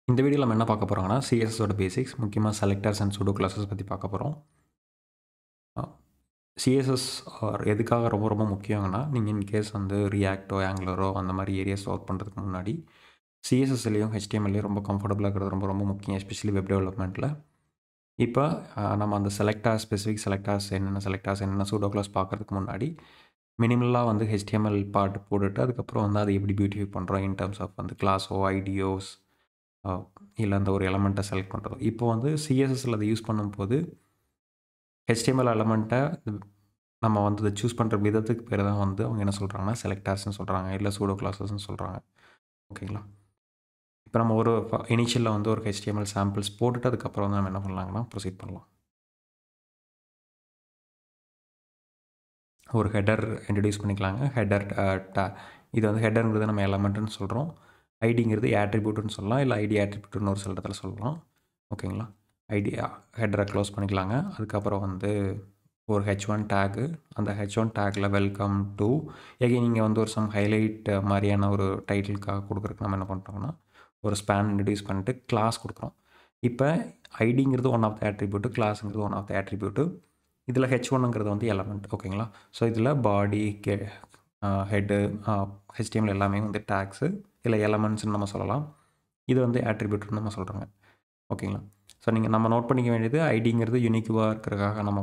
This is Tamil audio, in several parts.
இந்த வீடியோவில் நம்ம என்ன பார்க்க போகிறோங்கன்னா சிஎஸ்எஸோட பேசிக்ஸ் முக்கியமாக செலக்டர்ஸ் அண்ட் சூடோ கிளாஸஸ் பற்றி பார்க்க போகிறோம் சிஎஸ்எஸ் எதுக்காக ரொம்ப ரொம்ப முக்கியங்கன்னா நீங்கள் இன்கேஸ் வந்து ரியாக்டோ ஆங்குலரோ அந்த மாதிரி ஏரியாஸ் ஒர்க் பண்ணுறதுக்கு முன்னாடி சிஎஸ்எஸ்லையும் ஹெச்டிஎம்எல்லையும் ரொம்ப கம்ஃபர்டபுளாக இருக்கிறது ரொம்ப ரொம்ப முக்கியம் எஸ்பெஷலி வெப் டெவலப்மெண்ட்டில் இப்போ நம்ம அந்த செலக்டார் ஸ்பெசிஃபிக் செலக்டார்ஸ் என்னென்ன செலக்டார்ஸ் என்னென்ன சூடோ கிளாஸ் பார்க்குறதுக்கு முன்னாடி மினிமலாக வந்து ஹெச்டிஎம்எல் பார்ட் போட்டுட்டு அதுக்கப்புறம் வந்து அதை எப்படி பியூட்டிஃபை பண்ணுறோம் இன் டர்ம்ஸ் ஆஃப் வந்து கிளாஸோ ஐடியோஸ் இல்லை அந்த ஒரு எலமெண்ட்டை செலக்ட் பண்ணுறது இப்போ வந்து சிஎஸ்எஸ்ல அதை யூஸ் பண்ணும்போது ஹெச்டிஎம்எல் எலமெண்ட்டை நம்ம வந்து அதை சூஸ் பண்ணுற விதத்துக்கு பேர் தான் வந்து அவங்க என்ன சொல்கிறாங்கன்னா செலக்டார்ஸ்னு சொல்கிறாங்க இல்லை சூடோ கிளாஸஸ்னு சொல்கிறாங்க ஓகேங்களா இப்போ நம்ம ஒரு இனிஷியலில் வந்து ஒரு ஹெச்டிஎம்எல் சாம்பிள்ஸ் போட்டுட்டு அதுக்கப்புறம் வந்து நம்ம என்ன பண்ணலாங்கன்னா ப்ரொசீட் பண்ணலாம் ஒரு ஹெடர் இன்ட்ரடியூஸ் பண்ணிக்கலாங்க ஹெடர் டா இது வந்து ஹெடருங்கிறது நம்ம எலமெண்ட்டுன்னு சொல்கிறோம் ஐடிங்கிறது ஆட்ரிபியூட்னு சொல்லலாம் இல்லை ஐடி ஆட்ரிபியூட்னு ஒரு சில இடத்துல சொல்லலாம் ஓகேங்களா ஐடி ஹெடரை க்ளோஸ் பண்ணிக்கலாங்க அதுக்கப்புறம் வந்து ஒரு ஹெச் ஒன் டேகு அந்த ஹெச் ஒன் டேக்கில் வெல்கம் டு எகைன் நீங்கள் வந்து ஒரு சம் ஹைலைட் மாதிரியான ஒரு டைட்டிலுக்காக கொடுக்குறதுக்கு நம்ம என்ன பண்ணுறோம்னா ஒரு ஸ்பேன் இன்ட்ரடியூஸ் பண்ணிட்டு கிளாஸ் கொடுக்குறோம் இப்போ ஐடிங்கிறது ஒன் ஆஃப் த ஆட்ரிபியூட்டு கிளாஸுங்கிறது ஒன் ஆஃப் த ஆட்ரிபியூட்டு இதில் ஹெச் ஒன்னுங்கிறது வந்து எலமெண்ட் ஓகேங்களா ஸோ இதில் பாடி கே ஹெட்டு ஹெச்டிஎம்எல் எல்லாமே வந்து டேக்ஸு இல்லை எலமெண்ட்ஸ்னு நம்ம சொல்லலாம் இது வந்து ஆட்ரிபியூட்னு நம்ம சொல்கிறோங்க ஓகேங்களா ஸோ நீங்கள் நம்ம நோட் பண்ணிக்க வேண்டியது ஐடிங்கிறது யூனிக்குவாக இருக்கிறதுக்காக நம்ம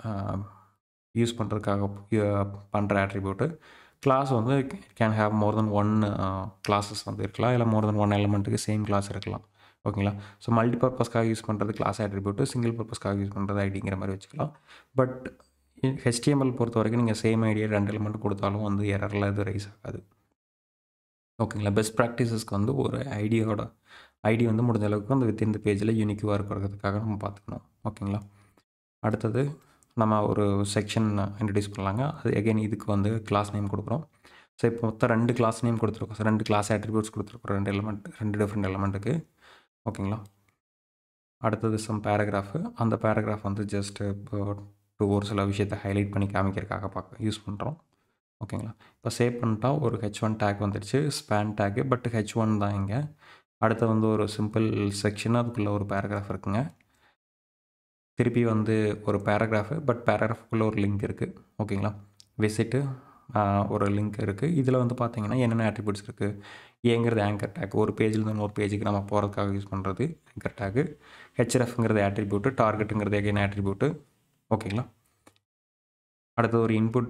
யூஸ் பண்ணுறதுக்காக பண்ணுற ஆட்ரிபியூட்டு கிளாஸ் வந்து can have more than one classes வந்து இருக்கலாம் இல்லை மோர் தென் ஒன் எலமெண்ட்டுக்கு சேம் கிளாஸ் இருக்கலாம் ஓகேங்களா ஸோ மல்டி பர்பஸ்க்காக யூஸ் பண்ணுறது கிளாஸ் ஆட்ரிபியூட்டு சிங்கிள் பர்பஸ்க்காக யூஸ் பண்ணுறது ஐடிங்கிற மாதிரி வச்சுக்கலாம் பட் ஹெச்டிஎம்எல் பொறுத்த வரைக்கும் நீங்கள் சேம் ஐடியா ரெண்டு எலிமெண்ட் கொடுத்தாலும் வந்து எரரில் இது ரைஸ் ஆகாது ஓகேங்களா பெஸ்ட் ப்ராக்டிசஸ்க்கு வந்து ஒரு ஐடியோட ஐடி வந்து முடிஞ்ச அளவுக்கு அந்த வித் இந்த பேஜில் யூனிக்குவாக இருக்கிறதுக்காக நம்ம பார்த்துக்கணும் ஓகேங்களா அடுத்தது நம்ம ஒரு செக்ஷன் இன்ட்ரடியூஸ் பண்ணலாங்க அது எகைன் இதுக்கு வந்து கிளாஸ் நேம் கொடுக்குறோம் ஸோ இப்போ மொத்தம் ரெண்டு கிளாஸ் நேம் கொடுத்துருக்கோம் ஸோ ரெண்டு கிளாஸ் ஆட்ரிபியூட்ஸ் கொடுத்துருக்கோம் ரெண்டு எலமெண்ட் ரெண்டு டிஃப்ரெண்ட் எலமெண்ட்டுக்கு ஓகேங்களா அடுத்தது சம் பேராகிராஃபு அந்த பேராகிராஃப் வந்து ஜஸ்ட் இப்போ டூ ஒரு சில விஷயத்தை ஹைலைட் பண்ணி காமிக்கிறதுக்காக பார்க்க யூஸ் பண்ணுறோம் ஓகேங்களா இப்போ சேவ் பண்ணிட்டா ஒரு ஹெச் ஒன் டேக் வந்துடுச்சு span tag but H one தான் இங்கே அடுத்து வந்து ஒரு சிம்பிள் செக்ஷன் அதுக்குள்ளே ஒரு பேராகிராஃப் இருக்குங்க திருப்பி வந்து ஒரு பேராகிராஃபு பட் பேராகிராஃபுக்குள்ளே ஒரு லிங்க் இருக்குது ஓகேங்களா விசிட்டு ஒரு லிங்க் இருக்குது இதில் வந்து பார்த்தீங்கன்னா என்னென்ன ஆட்ரிபியூட்ஸ் இருக்குது ஏங்கிறது ஆங்கர் டேக் ஒரு பேஜில் இன்னொரு பேஜுக்கு நம்ம போகிறதுக்காக யூஸ் பண்ணுறது ஆங்கர் டேக்கு ஹெச்எஃப்ங்கிறது ஆட்ரிபியூட்டு டார்கெட்டுங்கிறது எகைன் ஆட்ரிபியூட்டு ஓகேங்களா அடுத்து ஒரு இன்புட்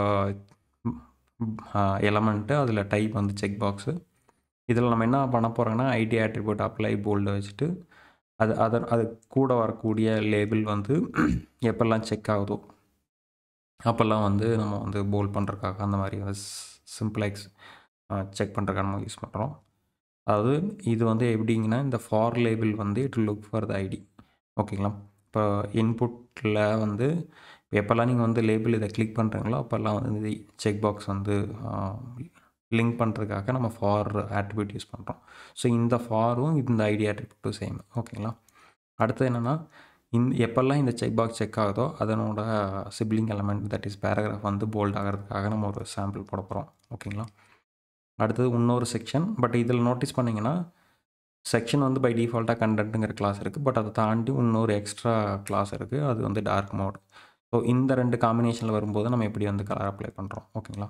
எலமெண்ட்டு அதில் டைப் வந்து செக் பாக்ஸு இதில் நம்ம என்ன பண்ண போகிறோங்கன்னா ஐடி ஆட்ரிபியூட் அப்ளை போல்டு வச்சுட்டு அது அதர் அது கூட வரக்கூடிய லேபிள் வந்து எப்பெல்லாம் செக் ஆகுதோ அப்போல்லாம் வந்து நம்ம வந்து போல் பண்ணுறதுக்காக அந்த மாதிரி சிம்பிளைக்ஸ் செக் பண்ணுறதுக்காக நம்ம யூஸ் பண்ணுறோம் அதாவது இது வந்து எப்படிங்கன்னா இந்த ஃபார் லேபிள் வந்து it look for the ID ஓகேங்களா இப்போ இன்புட்டில் வந்து எப்போல்லாம் நீங்கள் வந்து லேபிள் இதை கிளிக் பண்ணுறீங்களோ அப்போல்லாம் வந்து இந்த செக் பாக்ஸ் வந்து லிங்க் பண்ணுறதுக்காக நம்ம ஃபார் ஆட்ரிபியூட் யூஸ் பண்ணுறோம் ஸோ இந்த ஃபாரும் இந்த ஐடி ஆட்ரிபியூட்டும் சேம் ஓகேங்களா அடுத்தது என்னென்னா இந்த எப்போல்லாம் இந்த செக் பாக்ஸ் செக் ஆகுதோ அதனோட sibling element that is paragraph வந்து போல்ட் ஆகிறதுக்காக நம்ம ஒரு சாம்பிள் போட போகிறோம் ஓகேங்களா அடுத்தது இன்னொரு செக்ஷன் பட் இதில் நோட்டீஸ் பண்ணிங்கன்னா செக்ஷன் வந்து பை டிஃபால்ட்டாக கண்டென்ட்டுங்கிற கிளாஸ் இருக்குது பட் அதை தாண்டி இன்னொரு எக்ஸ்ட்ரா கிளாஸ் இருக்குது அது வந்து டார்க் மோட் ஸோ இந்த ரெண்டு காம்பினேஷனில் வரும்போது நம்ம எப்படி வந்து கலர் அப்ளை பண்ணுறோம் ஓகேங்களா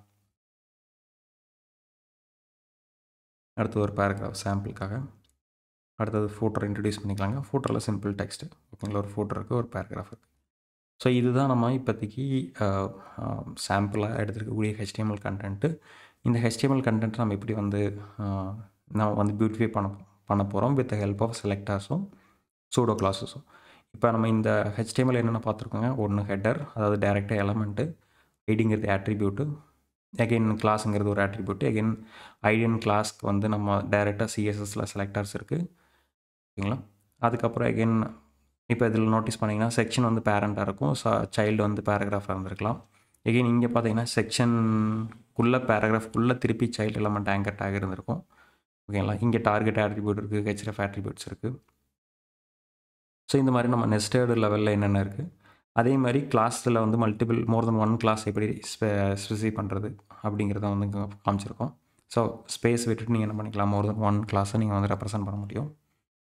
அடுத்தது ஒரு பேராகிராஃப் சாம்பிளுக்காக அடுத்தது ஃபோட்டோ இன்ட்ரடியூஸ் பண்ணிக்கலாங்க ஃபோட்டோவில் சிம்பிள் டெக்ஸ்ட்டு ஓகேங்களா ஒரு ஃபோட்டோ இருக்குது ஒரு பேராகிராஃப் இருக்குது ஸோ இதுதான் நம்ம இப்போதைக்கு சாம்பிளாக எடுத்துருக்கக்கூடிய ஹெச்டிஎம்எல் கண்டென்ட்டு இந்த ஹெச்டிஎம்எல் கண்டென்ட் நம்ம எப்படி வந்து நம்ம வந்து பியூட்டிஃபை பண்ண பண்ண போகிறோம் வித் ஹெல்ப் ஆஃப் செலக்டார்ஸும் சூடோ கிளாஸஸும் இப்போ நம்ம இந்த ஹெச்டிஎம்எல் என்னென்ன பார்த்துருக்கோங்க ஒன்று ஹெட்டர் அதாவது டேரெக்டாக எலமெண்ட்டு ஐடிங்கிறது ஆட்ரிபியூட்டு எகெயின் கிளாஸுங்கிறது ஒரு ஆட்ரிபியூட்டு எகெயின் ஐடியன் கிளாஸ்க்கு வந்து நம்ம டைரெக்டாக சிஎஸ்எஸில் செலக்டர்ஸ் இருக்குது ஓகேங்களா அதுக்கப்புறம் எகெயின் இப்போ இதில் நோட்டீஸ் பண்ணிங்கன்னா செக்ஷன் வந்து பேரண்ட்டாக இருக்கும் ஸோ சைல்டு வந்து பேராகிராஃபாக இருந்திருக்கலாம் எகெயின் இங்கே பார்த்தீங்கன்னா செக்ஷனுக்குள்ளே பேராகிராஃப்குள்ளே திருப்பி சைல்டு எலமெண்ட் ஆங்கர் டேக் இருந்திருக்கும் ஓகேங்களா இங்கே டார்கெட் ஆட்ரிபியூட் இருக்குது ஹெச்எஃப் ஆட்ரிபியூட்ஸ் இருக்குது ஸோ இந்த மாதிரி நம்ம நெஸ்டர்டு லெவலில் என்னென்ன இருக்குது அதே மாதிரி கிளாஸில் வந்து multiple more than one class எப்படி ஸ்பெ ஸ்பெசிஃபை பண்ணுறது அப்படிங்கிறத வந்து இங்கே காமிச்சிருக்கோம் ஸோ ஸ்பேஸ் விட்டுட்டு நீங்கள் என்ன பண்ணிக்கலாம் மோர் தென் ஒன் கிளாஸை நீங்கள் வந்து ரெப்ரசென்ட் பண்ண முடியும்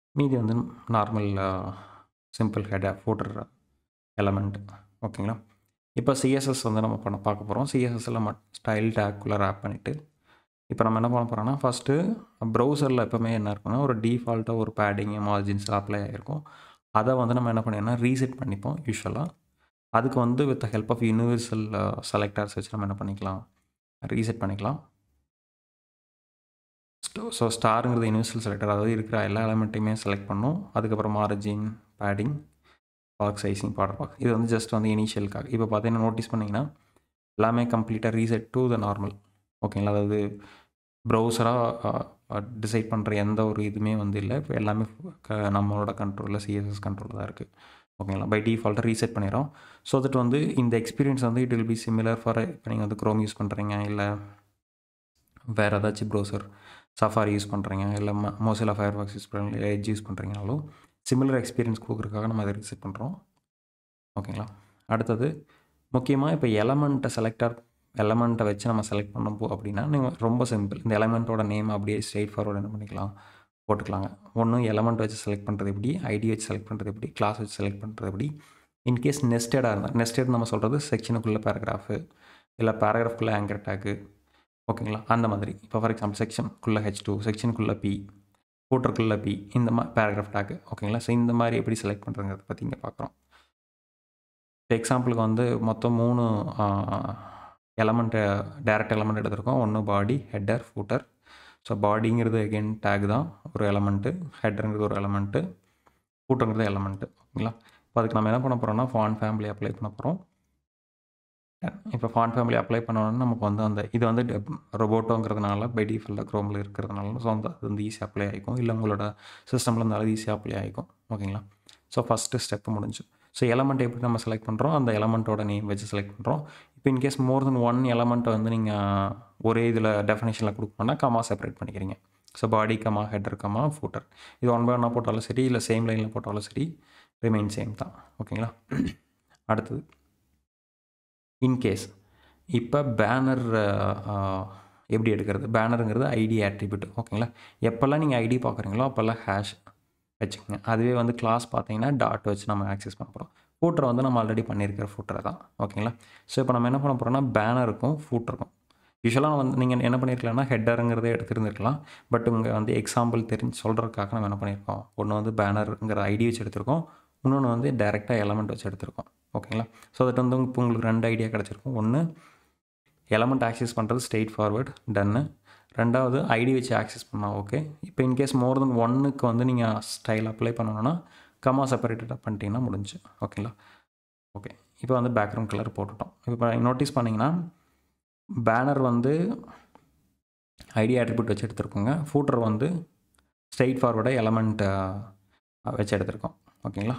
மீதி வந்து normal simple head footer element ஓகேங்களா இப்போ சிஎஸ்எஸ் வந்து நம்ம பண்ண பார்க்க போகிறோம் சிஎஸ்எஸ்ஸில் மட் ஸ்டைல் டேக்குள்ளே ரேப் பண்ணிவிட்டு இப்போ நம்ம என்ன பண்ண போகிறோம்னா ஃபஸ்ட்டு ப்ரௌசரில் எப்போவுமே என்ன இருக்குன்னா ஒரு டிஃபால்ட்டாக ஒரு பேடிங்கு மார்ஜின்ஸ் அப்ளை ஆகிருக்கும் அதை வந்து நம்ம என்ன பண்ணிடணும்னா ரீசெட் பண்ணிப்போம் யூஸ்வலாக அதுக்கு வந்து with help of universal selectors வச்சு நம்ம என்ன பண்ணிக்கலாம் ரீசெட் பண்ணிக்கலாம் ஸோ ஸ்டாருங்கிறது யூனிவர்சல் செலக்டர் அதாவது இருக்கிற எல்லா எலமெண்ட்டையுமே செலக்ட் பண்ணும் அதுக்கப்புறம் margin padding box sizing border box இது வந்து ஜஸ்ட் வந்து இனிஷியலுக்காக இப்போ பார்த்தீங்கன்னா நோட்டீஸ் பண்ணிங்கன்னா எல்லாமே கம்ப்ளீட்டாக ரீசெட் டு த நார்மல் ஓகேங்களா அதாவது ப்ரௌசராக டிசைட் பண்ணுற எந்த ஒரு இதுவுமே வந்து இல்லை இப்போ எல்லாமே க நம்மளோட கண்ட்ரோலில் சிஎஸ்எஸ் கண்ட்ரோலில் தான் இருக்குது ஓகேங்களா பை டிஃபால்ட்டாக ரீசெட் பண்ணிடுறோம் ஸோ தட் வந்து இந்த எக்ஸ்பீரியன்ஸ் வந்து it will be similar for இப்போ நீங்கள் வந்து க்ரோம் யூஸ் பண்ணுறீங்க இல்லை வேறு ஏதாச்சும் ப்ரௌசர் சஃபாரி யூஸ் பண்ணுறீங்க இல்லை ம மோசிலா ஃபயர் பாக்ஸ் யூஸ் பண்ணுறீங்க இல்லை எட்ஜ் யூஸ் பண்ணுறீங்கனாலும் சிமிலர் எக்ஸ்பீரியன்ஸ் கொடுக்குறதுக்காக நம்ம அதை ரீசெட் பண்ணுறோம் ஓகேங்களா அடுத்தது முக்கியமாக இப்போ எலமெண்ட்டை செலக்டர் எலமெண்ட்டை வச்சு நம்ம செலக்ட் பண்ணும் போ அப்படின்னா நீங்கள் ரொம்ப சிம்பிள் இந்த எலமெண்ட்டோட நேம் அப்படியே ஸ்ட்ரெயிட் ஃபார்வர்டு என்ன பண்ணிக்கலாம் போட்டுக்கலாங்க ஒன்று எலமெண்ட் வச்சு செலக்ட் பண்ணுறது எப்படி ஐடி வச்சு செலக்ட் பண்ணுறது எப்படி கிளாஸ் வச்சு செலக்ட் பண்ணுறது எப்படி இன்கேஸ் நெஸ்டடாக இருந்தால் நெஸ்டட் நம்ம சொல்கிறது செக்ஷனுக்குள்ளே பேராகிராஃபு இல்லை பேராகிராஃப்குள்ளே ஆங்கர் டேக்கு ஓகேங்களா அந்த மாதிரி இப்போ ஃபார் எக்ஸாம்பிள் செக்ஷனுக்குள்ளே ஹெச் டூ செக்ஷனுக்குள்ளே பி ஃபூட்டருக்குள்ளே பி இந்த மாதிரி பேராகிராஃப் டேக்கு ஓகேங்களா ஸோ இந்த மாதிரி எப்படி செலக்ட் பண்ணுறங்கிறத பற்றி இங்கே பார்க்குறோம் இப்போ எக்ஸாம்பிளுக்கு வந்து மொத்தம் மூணு எலமெண்ட்டு டேரக்ட் எலமெண்ட் எடுத்திருக்கோம் ஒன்று பாடி ஹெட்டர் ஃபூட்டர் ஸோ பாடிங்கிறது அகெயின் டேக் தான் ஒரு எலமெண்ட்டு ஹெட்டருங்கிறது ஒரு எலமெண்ட்டு ஃபூட்டருங்கிறது எலமெண்ட்டு ஓகேங்களா இப்போ அதுக்கு நம்ம என்ன பண்ண போகிறோம்னா ஃபான் ஃபேமிலி அப்ளை பண்ண போகிறோம் இப்போ ஃபான் ஃபேமிலி அப்ளை பண்ணோன்னா நமக்கு வந்து அந்த இது வந்து ரொபோட்டோங்கிறதுனால பை டிஃபால்ட்டாக க்ரோமில் இருக்கிறதுனால ஸோ அந்த அது வந்து ஈஸியாக அப்ளை ஆகிக்கும் இல்லை உங்களோட சிஸ்டமில் இருந்தாலும் ஈஸியாக அப்ளை ஆகிக்கும் ஓகேங்களா ஸோ ஃபஸ்ட்டு ஸ்டெப்பு முடிஞ்சு ஸோ எலமெண்ட் எப்படி நம்ம செலக்ட் பண்ணுறோம் அந்த எலமெண்ட்டோட நேம் வச்சு செலக்ட் பண்ணுறோம் இப்போ இன்கேஸ் மோர் தென் ஒன் எலமெண்ட்டை வந்து நீங்கள் ஒரே இதில் டெஃபினேஷனில் கொடுக்கணும்னா கமா செப்பரேட் பண்ணிக்கிறீங்க so body comma header comma footer இது ஒன் பை ஒன்னாக போட்டாலும் சரி இல்லை சேம் லைனில் போட்டாலும் சரி ரிமைன் சேம் தான் ஓகேங்களா அடுத்தது இன்கேஸ் இப்போ பேனர் எப்படி எடுக்கிறது பேனருங்கிறது ஐடி ஆட்ரிபியூட் ஓகேங்களா எப்போல்லாம் நீங்கள் ஐடி பார்க்குறீங்களோ அப்போல்லாம் ஹேஷ் வச்சுக்கோங்க அதுவே வந்து கிளாஸ் பார்த்தீங்கன்னா டாட் வச்சு நம்ம ஆக்சஸ் பண்ண போகிறோம் ஃபூட்டரை வந்து நம்ம ஆல்ரெடி பண்ணியிருக்கிற ஃபூட்டரை தான் ஓகேங்களா ஸோ இப்போ நம்ம என்ன பண்ண போகிறோம்னா பேனருக்கும் ஃபூட்டருக்கும் யூஸ்வலாக வந்து நீங்கள் என்ன பண்ணியிருக்கலாம்னா ஹெட்டருங்கிறதே எடுத்துருந்துருக்கலாம் பட் உங்கள் வந்து எக்ஸாம்பிள் தெரிஞ்சு சொல்கிறதுக்காக நம்ம என்ன பண்ணியிருக்கோம் ஒன்று வந்து பேனருங்கிற ஐடி வச்சு எடுத்திருக்கோம் இன்னொன்று வந்து டேரெக்டாக எலமெண்ட் வச்சு எடுத்திருக்கோம் ஓகேங்களா ஸோ தட் வந்து இப்போ உங்களுக்கு ரெண்டு ஐடியா கிடச்சிருக்கும் ஒன்று எலமெண்ட் ஆக்சஸ் பண்ணுறது ஸ்ட்ரெயிட் ஃபார்வர்ட் டன்னு ரெண்டாவது ஐடி வச்சு ஆக்சஸ் பண்ணால் ஓகே இப்போ இன்கேஸ் மோர் தென் ஒன்னுக்கு வந்து நீங்கள் ஸ்டைல் அப்ளை பண்ணணும்னா கமா செப்பரேட்டடாக பண்ணிட்டீங்கன்னா முடிஞ்சு ஓகேங்களா ஓகே இப்போ வந்து பேக்ரவுண்ட் கலர் போட்டுட்டோம் இப்போ நோட்டீஸ் பண்ணிங்கன்னா பேனர் வந்து ஐடி ஆட்ரிபியூட் வச்சு எடுத்துருக்கோங்க ஃபூட்டர் வந்து ஸ்ட்ரெயிட் ஃபார்வர்டாக எலமெண்ட் வச்சு எடுத்திருக்கோம் ஓகேங்களா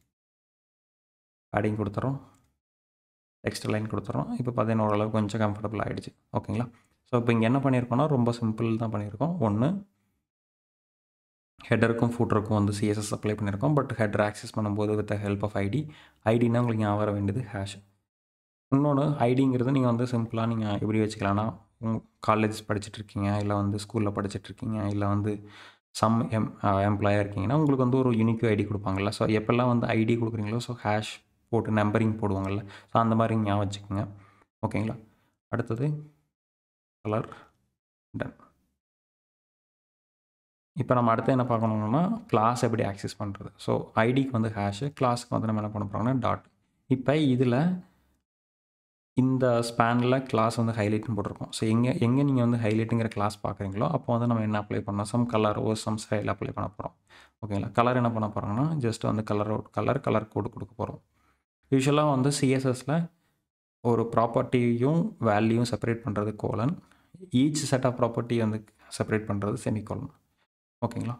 பேடிங் கொடுத்துறோம் எக்ஸ்ட்ரா லைன் கொடுத்துறோம் இப்போ பார்த்தீங்கன்னா ஓரளவுக்கு கொஞ்சம் கம்ஃபர்டபுள் ஆகிடுச்சு ஓகேங்களா ஸோ இப்போ இங்கே என்ன பண்ணியிருக்கோம்னா ரொம்ப சிம்பிள் தான் பண்ணியிருக்கோம் ஒன்று ஹெட்டருக்கும் ஃபூட்டருக்கும் வந்து சிஎஸ்எஸ் அப்ளை பண்ணியிருக்கோம் பட் ஹெட்டர் ஆக்சஸ் பண்ணும்போது வித் ஹெல்ப் ஆஃப் ஐடி ஐடினா உங்களுக்கு ஞாபகம் வர வேண்டியது ஹேஷ் இன்னொன்று ஐடிங்கிறது நீங்கள் வந்து சிம்பிளாக நீங்கள் எப்படி வச்சுக்கலாம்னா உங்கள் காலேஜ் படிச்சுட்ருக்கீங்க இல்லை வந்து ஸ்கூலில் படிச்சுட்ருக்கீங்க இல்லை வந்து சம் எம் எம்ப்ளாயாக இருக்கீங்கன்னா உங்களுக்கு வந்து ஒரு யூனிக் ஐடி கொடுப்பாங்கல்ல ஸோ எப்போல்லாம் வந்து ஐடி கொடுக்குறீங்களோ ஸோ ஹேஷ் போட்டு நம்பரிங் போடுவாங்கள்ல ஸோ அந்த மாதிரி ஞாபகம் வச்சுக்கோங்க ஓகேங்களா அடுத்தது கலர் டன் இப்போ நம்ம அடுத்து என்ன பார்க்கணும்னா கிளாஸ் எப்படி ஆக்சஸ் பண்ணுறது ஸோ ஐடிக்கு வந்து ஹேஷு கிளாஸுக்கு வந்து நம்ம என்ன பண்ண போகிறோம்னா டாட் இப்போ இதில் இந்த ஸ்பேனில் கிளாஸ் வந்து ஹைலைட்னு போட்டிருக்கோம் ஸோ எங்கே எங்கே நீங்கள் வந்து ஹைலைட்டுங்கிற கிளாஸ் பார்க்குறீங்களோ அப்போ வந்து நம்ம என்ன அப்ளை பண்ணோம் சம் கலர் ஓ சம் ஸ்டைல் அப்ளை பண்ண போகிறோம் ஓகேங்களா கலர் என்ன பண்ண போகிறோம்னா ஜஸ்ட் வந்து கலர் கலர் கலர் கோடு கொடுக்க போகிறோம் யூஸ்வலாக வந்து சிஎஸ்எஸில் ஒரு ப்ராப்பர்ட்டியும் வேல்யூயும் செப்பரேட் பண்ணுறது colon each set of property வந்து செப்பரேட் பண்ணுறது செமிகோலன் ஓகேங்களா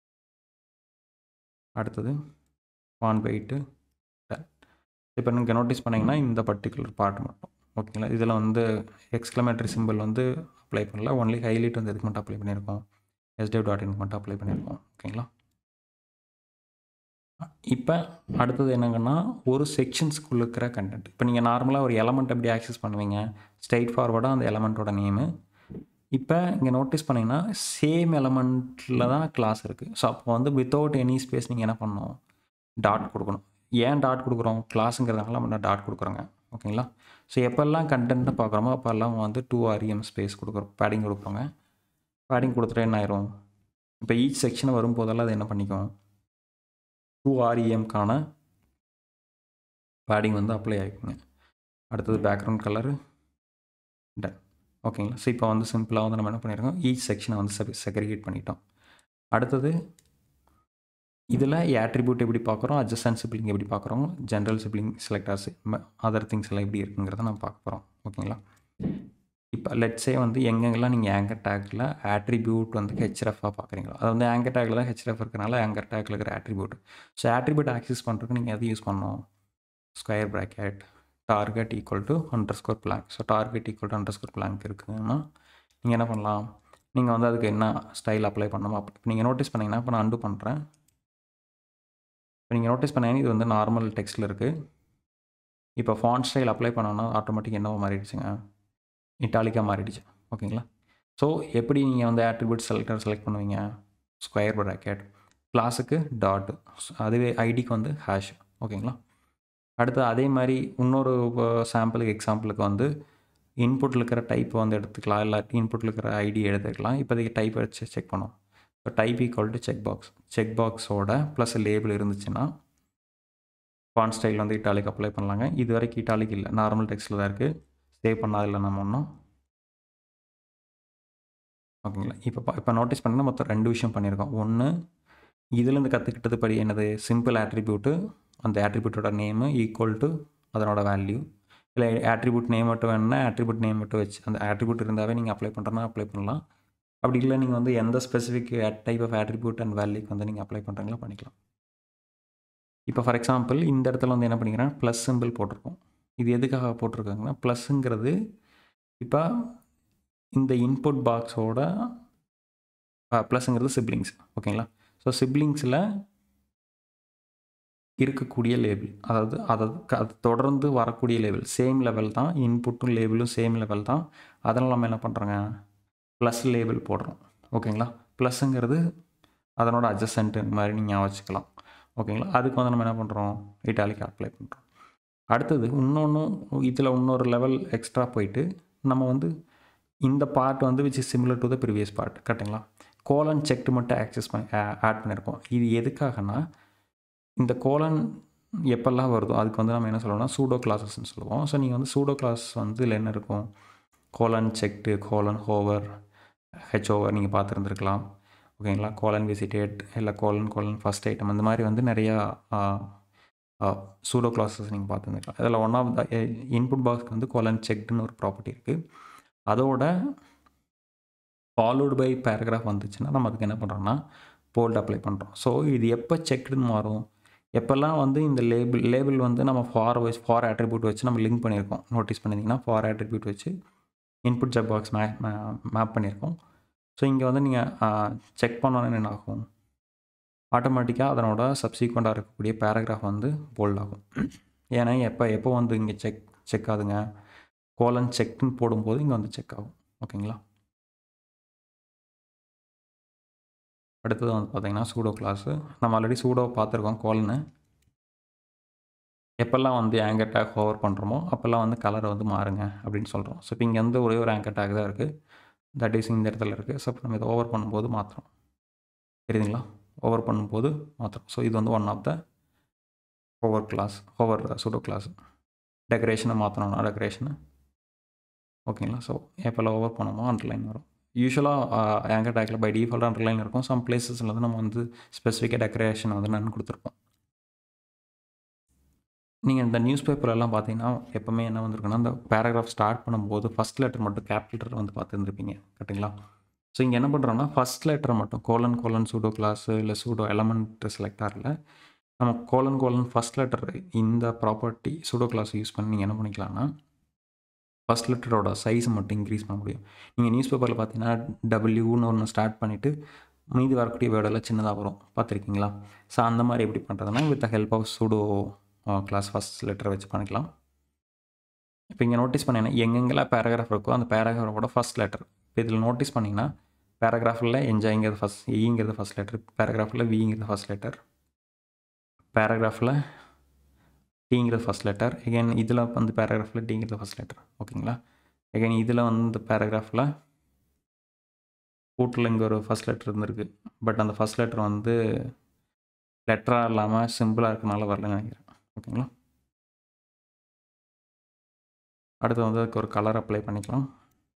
அடுத்தது ஒன் பைட்டு இப்போ நீங்கள் நோட்டீஸ் பண்ணிங்கன்னா இந்த பர்டிகுலர் பார்ட் மட்டும் ஓகேங்களா இதில் வந்து எக்ஸ்க்ளமேட்டரி சிம்பிள் வந்து அப்ளை பண்ணல ஒன்லி ஹைலைட் வந்து எதுக்கு மட்டும் அப்ளை பண்ணியிருக்கோம் எஸ்டேவ் டாட் இன்க்கு மட்டும் அப்ளை பண்ணியிருக்கோம் ஓகேங்களா இப்போ அடுத்தது என்னங்கன்னா ஒரு செக்ஷன்ஸ்க்குள்ள இருக்கிற கண்டென்ட் இப்போ நீங்கள் நார்மலாக ஒரு எலமெண்ட் எப்படி ஆக்சஸ் பண்ணுவீங்க ஸ்ட்ரைட் ஃபார்வர்டாக அந்த எலமெண்ட்டோட நேமு இப்போ இங்கே நோட்டீஸ் பண்ணிங்கன்னா சேம் எலமெண்ட்டில் தான் கிளாஸ் இருக்குது ஸோ அப்போ வந்து வித்தவுட் எனி ஸ்பேஸ் நீங்கள் என்ன பண்ணணும் டாட் கொடுக்கணும் ஏன் டாட் கொடுக்குறோம் கிளாஸுங்கிறதுனால நம்ம டாட் கொடுக்குறோங்க ஓகேங்களா ஸோ எப்போல்லாம் கண்டென்ட்டை பார்க்குறோமோ அப்போல்லாம் வந்து டூ ஆர்இஎம் ஸ்பேஸ் கொடுக்குறோம் பேடிங் கொடுக்குறோங்க பேடிங் கொடுத்துட்டு என்ன ஆயிரும் இப்போ ஈச் செக்ஷன் வரும்போதெல்லாம் அது என்ன பண்ணிக்கும் டூ ஆர்இஎம்க்கான பேடிங் வந்து அப்ளை ஆகிக்குங்க அடுத்தது பேக்ரவுண்ட் கலரு டன் ஓகேங்களா ஸோ இப்போ வந்து சிம்பிளாக வந்து நம்ம என்ன பண்ணியிருக்கோம் ஈச் செக்ஷனை வந்து செ செக்ரிகேட் பண்ணிட்டோம் அடுத்தது இதில் ஆட்ரிபியூட் எப்படி பார்க்குறோம் அட்ஜஸ்டன் சிப்ளிங் எப்படி பார்க்குறோம் general sibling selectors other things எல்லாம் எப்படி இருக்குங்கிறத நம்ம பார்க்க போகிறோம் ஓகேங்களா இப்போ லெட்ஸே வந்து எங்கெங்கெல்லாம் நீங்கள் ஆங்கர் டேக்கில் ஆட்ரிபியூட் வந்து ஹெச்எஃபாக பார்க்குறீங்களோ அது வந்து ஆங்கர் டேக்கில் தான் ஹெச்எஃப் இருக்கிறனால ஆங்கர் டேக்கில் இருக்கிற ஆட்ரிபியூட் ஸோ ஆட்ரிபியூட் ஆக்சஸ் பண்ணுறதுக்கு நீங்கள் எது யூஸ் பண்ணணும் square bracket target equal to underscore blank so target equal to underscore blank இருக்குதுன்னா நீங்கள் என்ன பண்ணலாம் நீங்கள் வந்து அதுக்கு என்ன ஸ்டைல் அப்ளை பண்ணணுமோ அப்படி இப்போ நீங்கள் நோட்டீஸ் பண்ணிங்கன்னா இப்போ நான் அண்டு பண்ணுறேன் இப்போ நீங்கள் நோட்டீஸ் பண்ணீங்கன்னா இது வந்து நார்மல் டெக்ஸ்ட்டில் இருக்குது இப்போ ஃபாண்ட் ஸ்டைல் அப்ளை பண்ணோன்னா ஆட்டோமேட்டிக் என்னவோ மாறிடுச்சுங்க இட்டாலிக்காக மாறிடுச்சு ஓகேங்களா ஸோ எப்படி நீங்கள் வந்து ஆட்ரிபியூட் செலக்டர் செலக்ட் பண்ணுவீங்க ஸ்கொயர் ப்ராக்கெட் கிளாஸுக்கு டாட் அதுவே ஐடிக்கு வந்து ஹேஷ் ஓகேங்களா அடுத்து அதே மாதிரி இன்னொரு சாம்பிளுக்கு எக்ஸாம்பிளுக்கு வந்து இன்புட்டில் இருக்கிற டைப் வந்து எடுத்துக்கலாம் இல்லை இன்புட்டில் இருக்கிற ஐடி எடுத்துக்கலாம் இப்போதைக்கு டைப் வச்சு செக் பண்ணோம் இப்போ type equal to check box check பாக்ஸோட ப்ளஸ் லேபிள் இருந்துச்சுன்னா ஃபான் ஸ்டைல் வந்து இட்டாலிக் அப்ளை பண்ணலாங்க இது வரைக்கும் இட்டாலிக் இல்லை நார்மல் டெக்ஸ்ட்டில் தான் இருக்குது சேவ் பண்ணாதில்ல நம்ம ஒன்றும் ஓகேங்களா இப்போ இப்போ நோட்டீஸ் பண்ணிங்கன்னா மொத்தம் ரெண்டு விஷயம் பண்ணியிருக்கோம் ஒன்று இதுலேருந்து கற்றுக்கிட்டது படி என்னது சிம்பிள் ஆட்ரிபியூட்டு அந்த ஆட்ரிபியூட்டோட நேமு ஈக்குவல் டு அதனோட வேல்யூ இல்லை ஆட்ரிபியூட் நேம் மட்டும் வேணுன்னா ஆட்ரிபியூட் நேம் மட்டும் வச்சு அந்த ஆட்ரிபியூட் இருந்தாவே நீங்கள் அப்ளை பண்ணுறனா அப்ளை பண்ணலாம் அப்படி இல்லை நீங்கள் வந்து எந்த specific type of attribute and வேல்யூக்கு வந்து நீங்கள் அப்ளை பண்ணுறீங்களோ பண்ணிக்கலாம் இப்போ ஃபார் எக்ஸாம்பிள் இந்த இடத்துல வந்து என்ன பண்ணிக்கிறேன் ப்ளஸ் சிம்பிள் போட்டிருக்கோம் இது எதுக்காக போட்டிருக்காங்கன்னா ப்ளஸ்ஸுங்கிறது இப்போ இந்த இன்புட் பாக்ஸோட ப்ளஸ்ஸுங்கிறது சிப்ளிங்ஸ் ஓகேங்களா ஸோ சிப்ளிங்ஸில் இருக்கக்கூடிய லேபிள் அதாவது அதாவது அது தொடர்ந்து வரக்கூடிய லேபிள் சேம் லெவல் தான் இன்புட்டும் லேபிளும் சேம் லெவல் தான் அதனால் நம்ம என்ன பண்ணுறோங்க ப்ளஸ் லேபிள் போடுறோம் ஓகேங்களா ப்ளஸ்ஸுங்கிறது அதனோட அட்ஜஸ்டன்ட்டு மாதிரி நீங்கள் வச்சுக்கலாம் ஓகேங்களா அதுக்கு வந்து நம்ம என்ன பண்ணுறோம் இட்டாலிக்கு அப்ளை பண்ணுறோம் அடுத்தது இன்னொன்றும் இதில் இன்னொரு லெவல் எக்ஸ்ட்ரா போயிட்டு நம்ம வந்து இந்த பார்ட் வந்து which is similar to the previous part கரெக்டுங்களா கோலன் செக்டு மட்டும் ஆக்சஸ் பண்ணி ஆட் பண்ணியிருக்கோம் இது எதுக்காகனா இந்த கோலன் எப்பெல்லாம் வருதோ அதுக்கு வந்து நம்ம என்ன சொல்லுவோம்னா சூடோ கிளாஸஸ்ன்னு சொல்லுவோம் ஸோ நீங்கள் வந்து சூடோ கிளாஸ் வந்து இதில் என்ன இருக்கும் colon checked colon hover H over நீங்கள் பார்த்துருந்துருக்கலாம் ஓகேங்களா கோலன் விசிட்டேட் இல்லை கோலன் கோலன் ஃபஸ்ட் ஐட்டம் அந்த மாதிரி வந்து நிறையா சூடோ கிளாஸஸ் நீங்கள் பார்த்துருந்துருக்கலாம் அதில் ஒன் ஆஃப் த இன்புட் பாக்ஸ்க்கு வந்து கோலன் செக்டுன்னு ஒரு ப்ராப்பர்ட்டி இருக்குது அதோட ஃபாலோடு பை பேராகிராஃப் வந்துச்சுன்னா நம்ம அதுக்கு என்ன பண்ணுறோம்னா போல்ட் அப்ளை பண்ணுறோம் ஸோ இது எப்போ செக்டுன்னு மாறும் எப்போல்லாம் வந்து இந்த லேபிள் லேபிள் வந்து நம்ம ஃபார் வச்சு ஃபார் ஆட்ரிபியூட் வச்சு நம்ம லிங்க் பண்ணியிருக்கோம் நோட்டீஸ் பண்ணியிருந்தீங்கன்னா ஃபார் ஆட்ரிபியூட் வச்சு இன்புட் ஜப் பாக்ஸ் மே மேப் பண்ணியிருக்கோம் ஸோ இங்கே வந்து நீங்கள் செக் பண்ணோன்னு என்ன ஆகும் ஆட்டோமேட்டிக்காக அதனோட சப்சீக்வெண்ட்டாக இருக்கக்கூடிய பேராகிராஃப் வந்து போல்ட் ஆகும் ஏன்னா எப்போ எப்போ வந்து இங்கே செக் செக் ஆகுதுங்க கோலன் செக்னு போடும்போது இங்கே வந்து செக் ஆகும் ஓகேங்களா அடுத்தது வந்து பார்த்திங்கன்னா சூடோ கிளாஸு நம்ம ஆல்ரெடி சூடோ பார்த்துருக்கோம் கோலனு எப்போல்லாம் வந்து ஆங்கர் டேக் ஓவர் பண்ணுறோமோ அப்போல்லாம் வந்து கலரை வந்து மாறுங்க அப்படின்னு சொல்கிறோம் ஸோ இப்போ இங்கே வந்து ஒரே ஒரு ஆங்கர் டேக் தான் இருக்குது தட் இஸ் இந்த இடத்துல இருக்குது ஸோ இப்போ நம்ம இதை ஓவர் பண்ணும்போது மாற்றுறோம் தெரியுதுங்களா ஓவர் பண்ணும்போது மாற்றுறோம் ஸோ இது வந்து one of the over class over pseudo class டெக்கரேஷனை மாற்றணும்னா டெக்கரேஷனை ஓகேங்களா ஸோ எப்போல்லாம் ஓவர் பண்ணோமோ அண்டர்லைன் வரும் யூஸ்வலாக ஆங்கர் டேக்கில் பை டிஃபால்ட் அண்டர்லைன் இருக்கும் சம் பிளேசஸில் வந்து நம்ம வந்து ஸ்பெசிஃபிக்காக டெக்கரேஷன் வந்து நான் கொடுத்துருப்போம் நீங்கள் இந்த நியூஸ் பேப்பர்லாம் பார்த்தீங்கன்னா எப்போவுமே என்ன வந்திருக்குன்னா அந்த பேராகிராஃப் ஸ்டார்ட் பண்ணும்போது ஃபஸ்ட் லெட்டர் மட்டும் கேபிட்டல் லெட்டர் வந்து பார்த்துருந்துருப்பீங்க கரெக்டுங்களா ஸோ இங்கே என்ன பண்ணுறோன்னா ஃபஸ்ட் லெட்டர் மட்டும் கோலன் கோலன் சூடோ கிளாஸு இல்லை சூடோ எலமெண்ட் செலக்ட் ஆகல நம்ம கோலன் கோலன் ஃபஸ்ட் லெட்டர் இந்த ப்ராப்பர்ட்டி சூடோ கிளாஸ் யூஸ் பண்ணி நீங்கள் என்ன பண்ணிக்கலாம்னா ஃபஸ்ட் லெட்டரோட சைஸ் மட்டும் இன்க்ரீஸ் பண்ண முடியும் நீங்கள் நியூஸ் பேப்பரில் பார்த்தீங்கன்னா டபிள்யூன்னு ஒன்று ஸ்டார்ட் பண்ணிவிட்டு மீதி வரக்கூடிய வேர்டெல்லாம் சின்னதாக வரும் பார்த்துருக்கீங்களா ஸோ அந்த மாதிரி எப்படி பண்ணுறதுனா with the help of pseudo class first லெட்டரை வச்சு பண்ணிக்கலாம் இப்போ இங்கே நோட்டீஸ் பண்ணேன்னா எங்கெங்கெல்லாம் பேராகிராஃப் இருக்கோ அந்த பேராகிராஃபோட ஃபஸ்ட் லெட்டர் இப்போ இதில் நோட்டீஸ் பண்ணிங்கன்னா பேராகிராஃபில் என்ஜாய்ங்கிறது ஃபஸ்ட் ஈங்கிறது ஃபஸ்ட் லெட்டர் பேராகிராஃபில் விங்கிறது ஃபஸ்ட் லெட்டர் பேராகிராஃபில் டீங்கிறது ஃபஸ்ட் லெட்டர் எகைன் இதில் வந்து பேராகிராஃபில் டீங்கிறது ஃபஸ்ட் லெட்டர் ஓகேங்களா எகைன் இதில் வந்து பேராகிராஃபில் கூட்டில் இங்கே ஒரு ஃபஸ்ட் லெட்டர் இருந்திருக்கு பட் அந்த ஃபஸ்ட் லெட்டர் வந்து லெட்டராக இல்லாமல் சிம்பிளாக இருக்கனால வரலன்னு நினைக்கிறேன் ஓகேங்களா அடுத்து வந்து அதுக்கு ஒரு கலர் அப்ளை பண்ணிக்கலாம்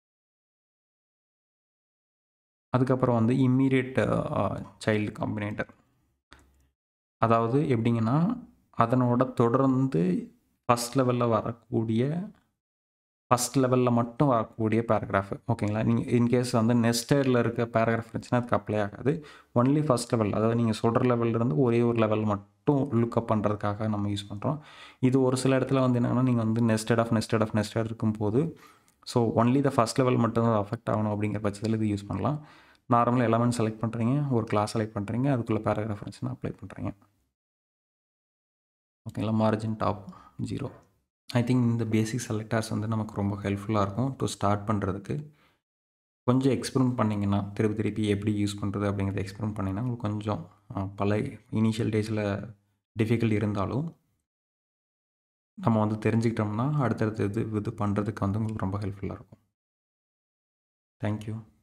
அதுக்கப்புறம் வந்து இம்மீடியட் சைல்டு காம்பினேட்டர் அதாவது எப்படிங்கன்னா அதனோட தொடர்ந்து ஃபஸ்ட் லெவலில் வரக்கூடிய ஃபஸ்ட் லெவலில் மட்டும் வரக்கூடிய பேராகிராஃப் ஓகேங்களா நீங்கள் இன்கேஸ் வந்து நெஸ்டடில் இருக்க பேராகிராஃப் இருந்துச்சுன்னா அதுக்கு அப்ளை ஆகாது ஒன்லி ஃபஸ்ட் லெவல் அதாவது நீங்கள் சொல்கிற லெவல்லேருந்து ஒரே ஒரு லெவல் மட்டும் லுக்கப் பண்ணுறதுக்காக நம்ம யூஸ் பண்ணுறோம் இது ஒரு சில இடத்துல வந்து என்னென்னா நீங்கள் வந்து nested of nested of nested இருக்கும்போது so only the first level மட்டும் தான் அஃபெக்ட் ஆகணும் அப்படிங்கிற பட்சத்தில் இது யூஸ் பண்ணலாம் நார்மலாக எலமெண்ட் செலக்ட் பண்ணுறீங்க ஒரு கிளாஸ் செலக்ட் பண்ணுறீங்க அதுக்குள்ளே பேராகிராஃப் இருந்துச்சுன்னா அப்ளை பண்ணுறீங்க ஓகேங்களா margin top zero I think இந்த பேசிக் செலக்டர்ஸ் வந்து நமக்கு ரொம்ப ஹெல்ப்ஃபுல்லாக இருக்கும் டு ஸ்டார்ட் பண்ணுறதுக்கு கொஞ்சம் எக்ஸ்பெரிமெண்ட் பண்ணிங்கன்னா திருப்பி திருப்பி எப்படி யூஸ் பண்ணுறது அப்படிங்கிறத எக்ஸ்பெரிமெண்ட் பண்ணிங்கன்னா உங்களுக்கு கொஞ்சம் பல இனிஷியல் டேஸில் டிஃபிகல்ட் இருந்தாலும் நம்ம வந்து தெரிஞ்சுக்கிட்டோம்னா அடுத்தடுத்து இது இது பண்ணுறதுக்கு வந்து உங்களுக்கு ரொம்ப ஹெல்ப்ஃபுல்லாக இருக்கும் தேங்க்யூ